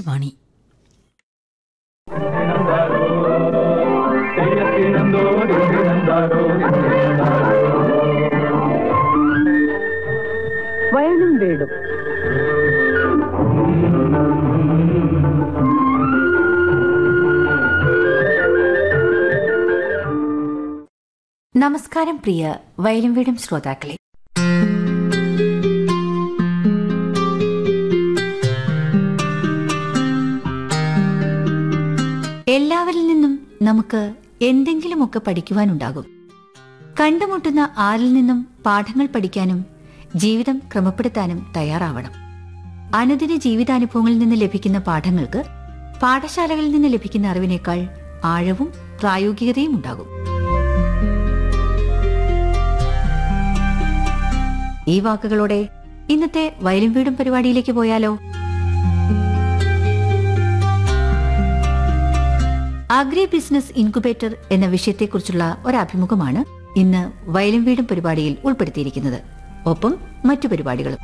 ആകാശവാണി വയലും വീടും നമസ്കാരം പ്രിയ വയലും വീടും ശ്രോതാക്കളെ എല്ലാവരിൽ നിന്നും നമുക്ക് എന്തെങ്കിലുമൊക്കെ പഠിക്കുവാനുണ്ടാകും കണ്ടുമുട്ടുന്ന ആരിൽ നിന്നും പാഠങ്ങൾ പഠിക്കാനും ജീവിതം ക്രമപ്പെടുത്താനും തയ്യാറാവണം അനുദിന ജീവിതാനുഭവങ്ങളിൽ നിന്ന് ലഭിക്കുന്ന പാഠങ്ങൾക്ക് പാഠശാലകളിൽ നിന്ന് ലഭിക്കുന്ന അറിവിനേക്കാൾ ആഴവും പ്രായോഗികതയും ഉണ്ടാകും ഈ വാക്കുകളോടെ ഇന്നത്തെ വയലും വീടും പരിപാടിയിലേക്ക് പോയാലോ അഗ്രി ബിസിനസ് ഇൻക്യുബേറ്റർ എന്ന വിഷയത്തെക്കുറിച്ചുള്ള ഒരഭിമുഖമാണ് ഇന്ന് വയലും വീടും പരിപാടിയിൽ ഉൾപ്പെടുത്തിയിരിക്കുന്നത് ഒപ്പം മറ്റു പരിപാടികളും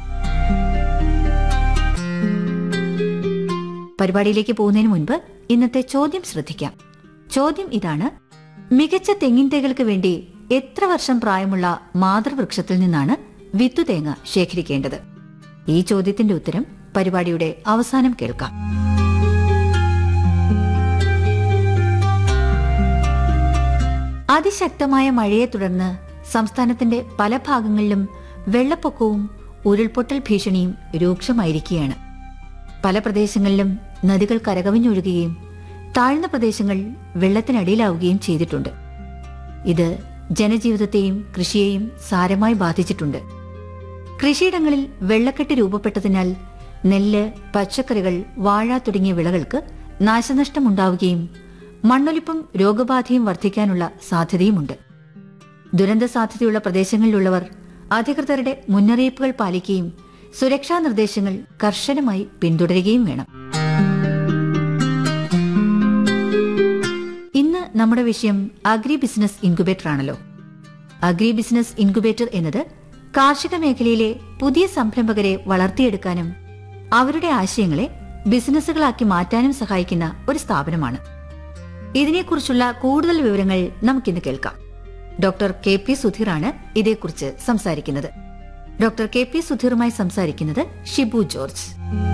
പരിപാടിയിലേക്ക് പോകുന്നതിന് മുൻപ് ഇന്നത്തെ ചോദ്യം ശ്രദ്ധിക്കാം ചോദ്യം ഇതാണ് മികച്ച തെങ്ങിൻ തൈകൾക്ക് വേണ്ടി എത്ര വർഷം പ്രായമുള്ള മാതൃവൃക്ഷത്തിൽ നിന്നാണ് വിത്തുതേങ്ങ ശേഖരിക്കേണ്ടത് ഈ ചോദ്യത്തിന്റെ ഉത്തരം പരിപാടിയുടെ അവസാനം കേൾക്കാം അതിശക്തമായ മഴയെ തുടർന്ന് സംസ്ഥാനത്തിന്റെ പല ഭാഗങ്ങളിലും വെള്ളപ്പൊക്കവും ഉരുൾപൊട്ടൽ ഭീഷണിയും രൂക്ഷമായിരിക്കുകയാണ് പല പ്രദേശങ്ങളിലും നദികൾ കരകവിഞ്ഞൊഴുകുകയും താഴ്ന്ന പ്രദേശങ്ങൾ വെള്ളത്തിനടിയിലാവുകയും ചെയ്തിട്ടുണ്ട് ഇത് ജനജീവിതത്തെയും കൃഷിയെയും സാരമായി ബാധിച്ചിട്ടുണ്ട് കൃഷിയിടങ്ങളിൽ വെള്ളക്കെട്ട് രൂപപ്പെട്ടതിനാൽ നെല്ല് പച്ചക്കറികൾ വാഴ തുടങ്ങിയ വിളകൾക്ക് നാശനഷ്ടമുണ്ടാവുകയും മണ്ണൊലിപ്പും രോഗബാധയും വർദ്ധിക്കാനുള്ള സാധ്യതയുമുണ്ട് ദുരന്ത സാധ്യതയുള്ള പ്രദേശങ്ങളിലുള്ളവർ അധികൃതരുടെ മുന്നറിയിപ്പുകൾ പാലിക്കുകയും സുരക്ഷാ നിർദ്ദേശങ്ങൾ കർശനമായി പിന്തുടരുകയും വേണം ഇന്ന് നമ്മുടെ വിഷയം അഗ്രി ബിസിനസ് ഇൻക്യുബേറ്റർ ആണല്ലോ അഗ്രി ബിസിനസ് ഇൻക്യുബേറ്റർ എന്നത് കാർഷിക മേഖലയിലെ പുതിയ സംരംഭകരെ വളർത്തിയെടുക്കാനും അവരുടെ ആശയങ്ങളെ ബിസിനസ്സുകളാക്കി മാറ്റാനും സഹായിക്കുന്ന ഒരു സ്ഥാപനമാണ് ഇതിനെക്കുറിച്ചുള്ള കൂടുതൽ വിവരങ്ങൾ നമുക്കിന്ന് കേൾക്കാം ഡോക്ടർ കെ പി സുധീറാണ് ഇതേക്കുറിച്ച് സംസാരിക്കുന്നത് ഡോക്ടർ കെ പി സുധീറുമായി സംസാരിക്കുന്നത് ഷിബു ജോർജ്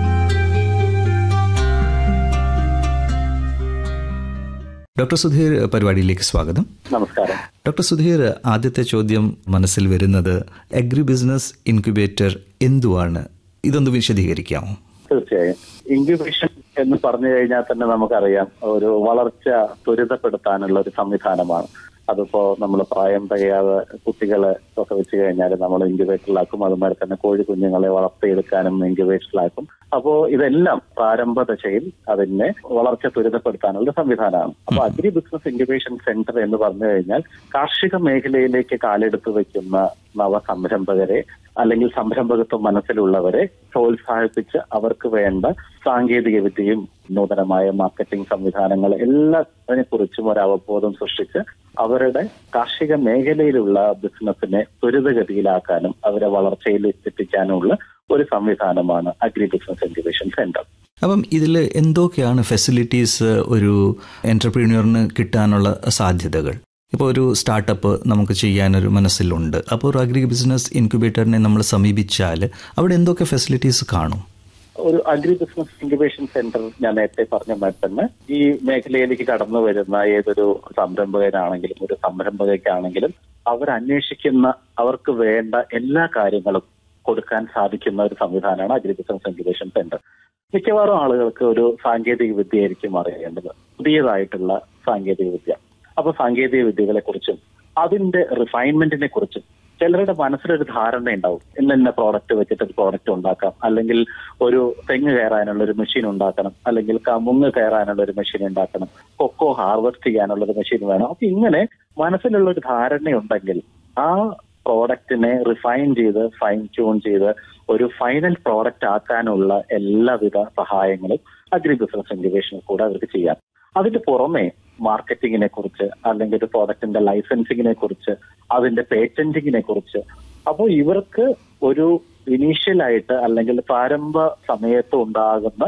ഡോക്ടർ സുധീർ പരിപാടിയിലേക്ക് സ്വാഗതം നമസ്കാരം ഡോക്ടർ സുധീർ ആദ്യത്തെ ചോദ്യം മനസ്സിൽ വരുന്നത് അഗ്രി ബിസിനസ് ഇൻക്യുബേറ്റർ എന്തുവാണ് ഇതൊന്ന് വിശദീകരിക്കാമോ തീർച്ചയായും ഇൻക്യുബേഷൻ എന്ന് പറഞ്ഞു കഴിഞ്ഞാൽ തന്നെ നമുക്കറിയാം ഒരു വളർച്ച ത്വരിതപ്പെടുത്താനുള്ള ഒരു സംവിധാനമാണ് അതിപ്പോ നമ്മൾ പ്രായം തികയാതെ കുട്ടികളെ ഒക്കെ വെച്ച് കഴിഞ്ഞാൽ നമ്മൾ ഇൻക്യുബേറ്ററിലാക്കും അതുമാതിരി തന്നെ കോഴി കുഞ്ഞുങ്ങളെ വളർത്തിയെടുക്കാനും ഇൻക്യുബേറ്ററിലാക്കും അപ്പോ ഇതെല്ലാം പ്രാരംഭ ദശയിൽ അതിനെ വളർച്ച ത്വരിതപ്പെടുത്താനുള്ള ഒരു സംവിധാനമാണ് അപ്പൊ അഗ്രി ബിസിനസ് ഇൻക്യുബേഷൻ സെന്റർ എന്ന് പറഞ്ഞു കഴിഞ്ഞാൽ കാർഷിക മേഖലയിലേക്ക് കാലെടുത്ത് വെക്കുന്ന നവസംരംഭകരെ അല്ലെങ്കിൽ സംരംഭകത്വം മനസ്സിലുള്ളവരെ പ്രോത്സാഹിപ്പിച്ച് അവർക്ക് വേണ്ട സാങ്കേതിക വിദ്യയും നൂതനമായ മാർക്കറ്റിംഗ് സംവിധാനങ്ങൾ എല്ലാത്തിനെ കുറിച്ചും ഒരു അവബോധം സൃഷ്ടിച്ച് അവരുടെ കാർഷിക മേഖലയിലുള്ള ബിസിനസ്സിനെ ത്വരിതഗതിയിലാക്കാനും അവരെ വളർച്ചയിൽ എത്തിക്കാനുമുള്ള ഒരു സംവിധാനമാണ് അഗ്രി ബിസിനസ് ഇൻക്യുബേഷൻ സെന്റർ അപ്പം ഇതിൽ എന്തൊക്കെയാണ് ഫെസിലിറ്റീസ് ഒരു എന്റർപ്രീനിയറിന് കിട്ടാനുള്ള സാധ്യതകൾ ഇപ്പോൾ ഒരു സ്റ്റാർട്ടപ്പ് നമുക്ക് ചെയ്യാനൊരു മനസ്സിലുണ്ട് അപ്പോൾ ഒരു അഗ്രി ബിസിനസ് ഇൻക്യുബേറ്ററിനെ നമ്മൾ സമീപിച്ചാൽ അവിടെ എന്തൊക്കെ ഫെസിലിറ്റീസ് കാണും ഒരു അഗ്രി ബിസിനസ് ഇൻക്യുബേഷൻ സെന്റർ ഞാൻ നേരത്തെ പറഞ്ഞ മാതിരി തന്നെ ഈ മേഖലയിലേക്ക് കടന്നു വരുന്ന ഏതൊരു സംരംഭകനാണെങ്കിലും ഒരു സംരംഭകയ്ക്കാണെങ്കിലും അവർ അന്വേഷിക്കുന്ന അവർക്ക് വേണ്ട എല്ലാ കാര്യങ്ങളും കൊടുക്കാൻ സാധിക്കുന്ന ഒരു സംവിധാനമാണ് അഗ്രി ബിസിനസ് ഇൻക്യുബേഷൻ സെന്റർ മിക്കവാറും ആളുകൾക്ക് ഒരു സാങ്കേതിക വിദ്യയായിരിക്കും അറിയേണ്ടത് പുതിയതായിട്ടുള്ള സാങ്കേതിക വിദ്യ അപ്പൊ സാങ്കേതിക വിദ്യകളെ കുറിച്ചും അതിന്റെ റിഫൈൻമെന്റിനെ കുറിച്ചും ചിലരുടെ മനസ്സിലൊരു ധാരണ ഉണ്ടാവും ഇന്ന ഇന്ന പ്രോഡക്റ്റ് വെച്ചിട്ട് ഒരു പ്രോഡക്റ്റ് ഉണ്ടാക്കാം അല്ലെങ്കിൽ ഒരു തെങ്ങ് കയറാനുള്ള ഒരു മെഷീൻ ഉണ്ടാക്കണം അല്ലെങ്കിൽ കമുങ്ങ് കയറാനുള്ള ഒരു മെഷീൻ ഉണ്ടാക്കണം കൊക്കോ ഹാർവെസ്റ്റ് ചെയ്യാനുള്ള ഒരു മെഷീൻ വേണം അപ്പൊ ഇങ്ങനെ മനസ്സിലുള്ള ഒരു ധാരണയുണ്ടെങ്കിൽ ആ പ്രോഡക്റ്റിനെ റിഫൈൻ ചെയ്ത് ഫൈൻ ട്യൂൺ ചെയ്ത് ഒരു ഫൈനൽ പ്രോഡക്റ്റ് ആക്കാനുള്ള എല്ലാവിധ സഹായങ്ങളും അഗ്രി ബിസിനസ് ഇൻക്യുബേഷനിൽ കൂടെ അവർക്ക് ചെയ്യാം അതിന്റെ പുറമെ മാർക്കറ്റിങ്ങിനെ കുറിച്ച് അല്ലെങ്കിൽ ഒരു പ്രോഡക്റ്റിന്റെ ലൈസൻസിങ്ങിനെ കുറിച്ച് അതിന്റെ പേറ്റന്റിങ്ങിനെ കുറിച്ച് അപ്പോൾ ഇവർക്ക് ഒരു ഇനീഷ്യലായിട്ട് അല്ലെങ്കിൽ പ്രാരംഭ സമയത്ത് ഉണ്ടാകുന്ന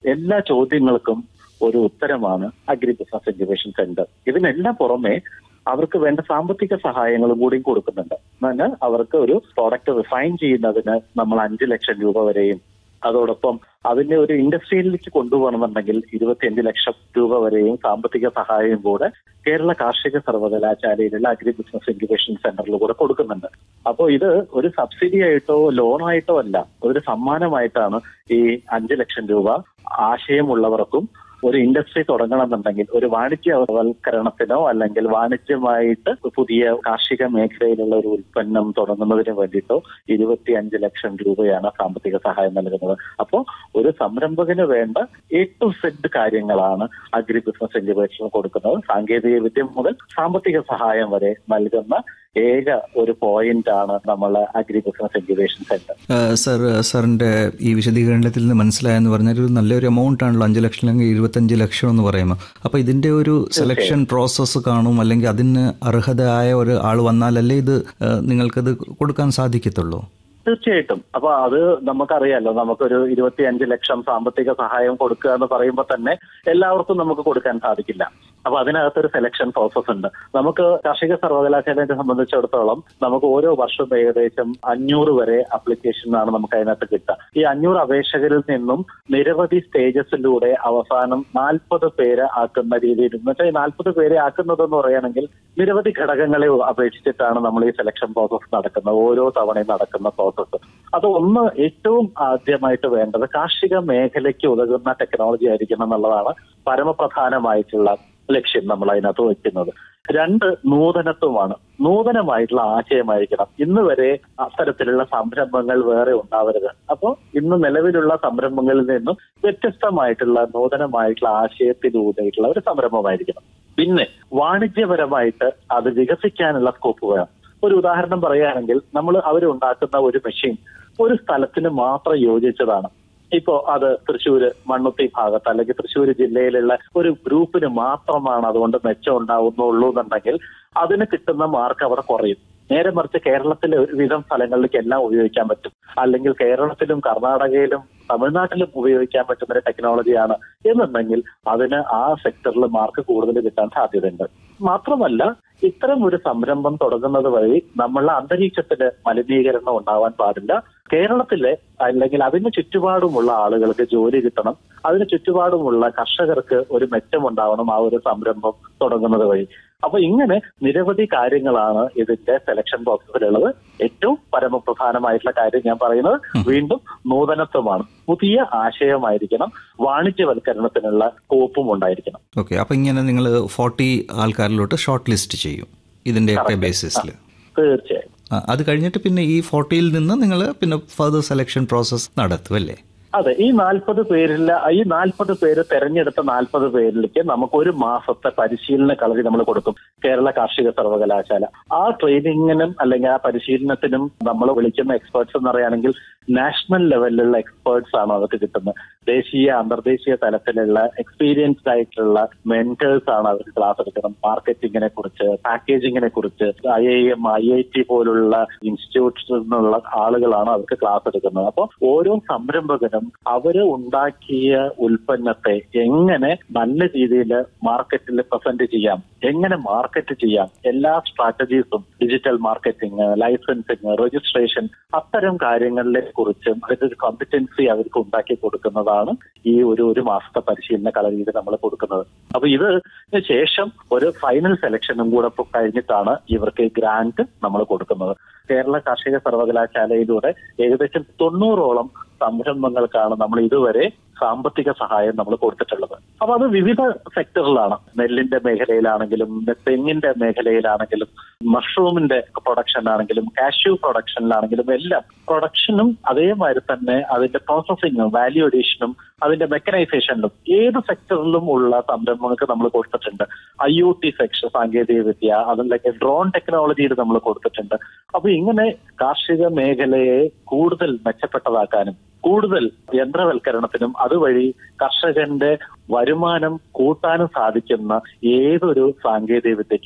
എല്ലാ ചോദ്യങ്ങൾക്കും ഒരു ഉത്തരമാണ് അഗ്രി ബിസിനസ് ഇൻക്യുബേഷൻ സെന്റർ ഇതിനെല്ലാം പുറമെ അവർക്ക് വേണ്ട സാമ്പത്തിക സഹായങ്ങളും കൂടി കൊടുക്കുന്നുണ്ട് എന്നാൽ അവർക്ക് ഒരു പ്രോഡക്റ്റ് റിഫൈൻ ചെയ്യുന്നതിന് നമ്മൾ അഞ്ച് ലക്ഷം രൂപ വരെയും അതോടൊപ്പം അതിനെ ഒരു ഇൻഡസ്ട്രിയിലേക്ക് കൊണ്ടുപോകണമെന്നുണ്ടെങ്കിൽ ഇരുപത്തിയഞ്ച് ലക്ഷം രൂപ വരെയും സാമ്പത്തിക സഹായം കൂടെ കേരള കാർഷിക സർവകലാശാലയിലുള്ള അഗ്രി ബിസിനസ് ഇൻക്യുബേഷൻ സെന്ററിൽ കൂടെ കൊടുക്കുന്നുണ്ട് അപ്പോൾ ഇത് ഒരു സബ്സിഡി ആയിട്ടോ ലോണായിട്ടോ അല്ല ഒരു സമ്മാനമായിട്ടാണ് ഈ അഞ്ച് ലക്ഷം രൂപ ആശയമുള്ളവർക്കും ഒരു ഇൻഡസ്ട്രി തുടങ്ങണമെന്നുണ്ടെങ്കിൽ ഒരു വാണിജ്യവൽക്കരണത്തിനോ അല്ലെങ്കിൽ വാണിജ്യമായിട്ട് പുതിയ കാർഷിക മേഖലയിലുള്ള ഒരു ഉൽപ്പന്നം തുടങ്ങുന്നതിന് വേണ്ടിയിട്ടോ ഇരുപത്തി അഞ്ച് ലക്ഷം രൂപയാണ് സാമ്പത്തിക സഹായം നൽകുന്നത് അപ്പോൾ ഒരു സംരംഭകന് വേണ്ട എ ടു സെഡ് കാര്യങ്ങളാണ് അഗ്രി ബിസിനസ് ഇൻക്യുബേഷൻ കൊടുക്കുന്നത് സാങ്കേതിക വിദ്യ മുതൽ സാമ്പത്തിക സഹായം വരെ നൽകുന്ന ഏക ഒരു പോയിന്റ് ആണ് നമ്മൾ agri business incubation centre sir സാറിന്റെ ഈ വിശദീകരണത്തിൽ നിന്ന് മനസ്സിലായെന്ന് പറഞ്ഞാൽ ഒരു നല്ലൊരു എമൗണ്ട് ആണല്ലോ അഞ്ച് ലക്ഷം അല്ലെങ്കിൽ ഇരുപത്തഞ്ച് ലക്ഷം എന്ന് പറയുമ്പോൾ അപ്പൊ ഇതിന്റെ ഒരു സെലക്ഷൻ പ്രോസസ്സ് കാണും അല്ലെങ്കിൽ അതിന് അർഹതയായ ഒരു ആൾ വന്നാലല്ലേ ഇത് നിങ്ങൾക്കത് കൊടുക്കാൻ സാധിക്കത്തുള്ളൂ തീർച്ചയായിട്ടും അപ്പൊ അത് നമുക്കറിയാലോ നമുക്കൊരു ഇരുപത്തി അഞ്ച് ലക്ഷം സാമ്പത്തിക സഹായം കൊടുക്കുക എന്ന് പറയുമ്പോൾ തന്നെ എല്ലാവർക്കും നമുക്ക് കൊടുക്കാൻ സാധിക്കില്ല അപ്പൊ അതിനകത്തൊരു സെലക്ഷൻ പ്രോസസ് ഉണ്ട് നമുക്ക് കാർഷിക സർവകലാശാലയെ സംബന്ധിച്ചിടത്തോളം നമുക്ക് ഓരോ വർഷവും ഏകദേശം അഞ്ഞൂറ് വരെ അപ്ലിക്കേഷൻ ആണ് നമുക്ക് അതിനകത്ത് കിട്ടുക ഈ അഞ്ഞൂറ് അപേക്ഷകരിൽ നിന്നും നിരവധി സ്റ്റേജസിലൂടെ അവസാനം നാൽപ്പത് പേര് ആക്കുന്ന രീതിയിൽ എന്ന് വെച്ചാൽ നാൽപ്പത് പേരെ ആക്കുന്നതെന്ന് പറയുകയാണെങ്കിൽ നിരവധി ഘടകങ്ങളെ അപേക്ഷിച്ചിട്ടാണ് നമ്മൾ ഈ സെലക്ഷൻ പ്രോസസ് നടക്കുന്നത് ഓരോ തവണയും നടക്കുന്ന പ്രോസസ്സ് അത് ഒന്ന് ഏറ്റവും ആദ്യമായിട്ട് വേണ്ടത് കാർഷിക മേഖലയ്ക്ക് ഉതകുന്ന ടെക്നോളജി ആയിരിക്കണം എന്നുള്ളതാണ് പരമപ്രധാനമായിട്ടുള്ള ലക്ഷ്യം നമ്മൾ അതിനകത്ത് വയ്ക്കുന്നത് രണ്ട് നൂതനത്വമാണ് നൂതനമായിട്ടുള്ള ആശയമായിരിക്കണം ഇന്ന് വരെ അത്തരത്തിലുള്ള സംരംഭങ്ങൾ വേറെ ഉണ്ടാവരുത് അപ്പോൾ ഇന്ന് നിലവിലുള്ള സംരംഭങ്ങളിൽ നിന്നും വ്യത്യസ്തമായിട്ടുള്ള നൂതനമായിട്ടുള്ള ആശയത്തിലൂടെയിട്ടുള്ള ഒരു സംരംഭമായിരിക്കണം പിന്നെ വാണിജ്യപരമായിട്ട് അത് വികസിക്കാനുള്ള സ്കോപ്പ് വേണം ഒരു ഉദാഹരണം പറയുകയാണെങ്കിൽ നമ്മൾ അവരുണ്ടാക്കുന്ന ഒരു മെഷീൻ ഒരു സ്ഥലത്തിന് മാത്രം യോജിച്ചതാണ് ഇപ്പോ അത് തൃശ്ശൂര് മണ്ണുത്തി ഭാഗത്ത് അല്ലെങ്കിൽ തൃശ്ശൂർ ജില്ലയിലുള്ള ഒരു ഗ്രൂപ്പിന് മാത്രമാണ് അതുകൊണ്ട് മെച്ചം ഉണ്ടാവുന്നുള്ളൂ എന്നുണ്ടെങ്കിൽ അതിന് കിട്ടുന്ന മാർക്ക് അവിടെ കുറയും നേരെ മറിച്ച് കേരളത്തിലെ ഒരുവിധം സ്ഥലങ്ങളിലേക്ക് എല്ലാം ഉപയോഗിക്കാൻ പറ്റും അല്ലെങ്കിൽ കേരളത്തിലും കർണാടകയിലും തമിഴ്നാട്ടിലും ഉപയോഗിക്കാൻ പറ്റുന്ന ഒരു ടെക്നോളജിയാണ് എന്നുണ്ടെങ്കിൽ അതിന് ആ സെക്ടറിൽ മാർക്ക് കൂടുതൽ കിട്ടാൻ സാധ്യതയുണ്ട് മാത്രമല്ല ഇത്തരം ഒരു സംരംഭം തുടങ്ങുന്നത് വഴി നമ്മളുടെ അന്തരീക്ഷത്തിന് മലിനീകരണം ഉണ്ടാവാൻ പാടില്ല കേരളത്തിലെ അല്ലെങ്കിൽ അതിന് ചുറ്റുപാടുമുള്ള ആളുകൾക്ക് ജോലി കിട്ടണം അതിന് ചുറ്റുപാടുമുള്ള കർഷകർക്ക് ഒരു മെച്ചമുണ്ടാവണം ആ ഒരു സംരംഭം തുടങ്ങുന്നത് വഴി അപ്പൊ ഇങ്ങനെ നിരവധി കാര്യങ്ങളാണ് ഇതിന്റെ സെലക്ഷൻ ബോക്സിലുള്ളത് ഏറ്റവും പരമപ്രധാനമായിട്ടുള്ള കാര്യം ഞാൻ പറയുന്നത് വീണ്ടും നൂതനത്വമാണ് പുതിയ ആശയമായിരിക്കണം വാണിജ്യവൽക്കരണത്തിനുള്ള സ്കോപ്പും ഉണ്ടായിരിക്കണം ഓക്കെ അപ്പൊ ഇങ്ങനെ നിങ്ങൾ ഫോർട്ടി ആൾക്കാരിലോട്ട് ഷോർട്ട് ലിസ്റ്റ് ചെയ്യും ഇതിന്റെയൊക്കെ ബേസിസിൽ തീർച്ചയായും അത് കഴിഞ്ഞിട്ട് പിന്നെ ഈ ഫോർട്ടിയിൽ നിന്ന് നിങ്ങൾ പിന്നെ ഫർദർ സെലക്ഷൻ പ്രോസസ് നടത്തും അല്ലേ അതെ ഈ നാൽപ്പത് പേരിൽ ഈ നാൽപ്പത് പേര് തെരഞ്ഞെടുത്ത നാൽപ്പത് പേരിലേക്ക് നമുക്ക് ഒരു മാസത്തെ പരിശീലന കളരി നമ്മൾ കൊടുക്കും കേരള കാർഷിക സർവകലാശാല ആ ട്രെയിനിങ്ങിനും അല്ലെങ്കിൽ ആ പരിശീലനത്തിനും നമ്മൾ വിളിക്കുന്ന എക്സ്പേർട്സ് എന്ന് പറയുകയാണെങ്കിൽ നാഷണൽ ലെവലിലുള്ള എക്സ്പേർട്സ് ആണ് അവർക്ക് കിട്ടുന്നത് ദേശീയ അന്തർദേശീയ തലത്തിലുള്ള എക്സ്പീരിയൻസ്ഡ് ആയിട്ടുള്ള മെന്റേഴ്സ് ആണ് അവർക്ക് ക്ലാസ് എടുക്കുന്നത് മാർക്കറ്റിങ്ങിനെ കുറിച്ച് പാക്കേജിങ്ങിനെ കുറിച്ച് I I M I I T പോലുള്ള ഇൻസ്റ്റിറ്റ്യൂട്ട്സിൽ നിന്നുള്ള ആളുകളാണ് അവർക്ക് ക്ലാസ് എടുക്കുന്നത് അപ്പോൾ ഓരോ സംരംഭകനും അവര് ഉണ്ടാക്കിയ ഉൽപ്പന്നത്തെ എങ്ങനെ നല്ല രീതിയിൽ മാർക്കറ്റിൽ പ്രസന്റ് ചെയ്യാം എങ്ങനെ മാർക്കറ്റ് ചെയ്യാം എല്ലാ സ്ട്രാറ്റജീസും ഡിജിറ്റൽ മാർക്കറ്റിംഗ് ലൈസൻസിങ് രജിസ്ട്രേഷൻ അത്തരം കാര്യങ്ങളിലെ കുറിച്ചും അതിന്റെ ഒരു കോമ്പറ്റൻസി അവർക്ക് ഉണ്ടാക്കി കൊടുക്കുന്നതാണ് ഈ ഒരു ഒരു മാസത്തെ പരിശീലന കളരിയിൽ നമ്മൾ കൊടുക്കുന്നത് അപ്പൊ ഇത് ശേഷം ഒരു ഫൈനൽ സെലക്ഷനും കൂടെ കഴിഞ്ഞിട്ടാണ് ഇവർക്ക് ഗ്രാന്റ് നമ്മൾ കൊടുക്കുന്നത് കേരള കാർഷിക സർവകലാശാലയിലൂടെ ഏകദേശം തൊണ്ണൂറോളം സംരംഭങ്ങൾക്കാണ് നമ്മൾ ഇതുവരെ സാമ്പത്തിക സഹായം നമ്മൾ കൊടുത്തിട്ടുള്ളത് അപ്പൊ അത് വിവിധ സെക്ടറിലാണ് നെല്ലിന്റെ മേഖലയിലാണെങ്കിലും തെങ്ങിന്റെ മേഖലയിലാണെങ്കിലും മഷ്റൂമിന്റെ പ്രൊഡക്ഷൻ ആണെങ്കിലും കാഷ്യൂ പ്രൊഡക്ഷനിലാണെങ്കിലും എല്ലാം പ്രൊഡക്ഷനും അതേമാതിരി തന്നെ അതിന്റെ പ്രോസസ്സിങ്ങും വാല്യൂ അഡീഷനും അതിന്റെ മെക്കനൈസേഷനിലും ഏത് സെക്ടറിലും ഉള്ള സംരംഭങ്ങൾക്ക് നമ്മൾ കൊടുത്തിട്ടുണ്ട് ഐ ഒ ടി സെക്ഷൻ സാങ്കേതിക വിദ്യ അതിലേക്ക് ഡ്രോൺ ടെക്നോളജിയിൽ നമ്മൾ കൊടുത്തിട്ടുണ്ട് അപ്പൊ ഇങ്ങനെ കാർഷിക മേഖലയെ കൂടുതൽ മെച്ചപ്പെട്ടതാക്കാനും കൂടുതൽ യന്ത്രവൽക്കരണത്തിനും അതുവഴി കർഷകന്റെ വരുമാനം കൂട്ടാനും സാധിക്കുന്ന ഏതൊരു സാങ്കേതിക വിദ്യക്കും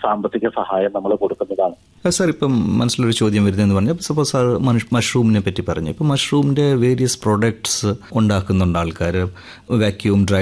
സാമ്പത്തിക സഹായം നമ്മൾ കൊടുക്കുന്നതാണ് സാർ ഇപ്പം മനസ്സിലൊരു ചോദ്യം വരുന്നതെന്ന് പറഞ്ഞാൽ സപ്പോസ് സാർ മഷ്റൂമിനെ പറ്റി പറഞ്ഞു ഇപ്പം മഷ്റൂമിന്റെ വേരിയസ് പ്രോഡക്ട്സ് ഉണ്ടാക്കുന്നുണ്ട് ആൾക്കാർ വാക്യൂം ഡ്രൈ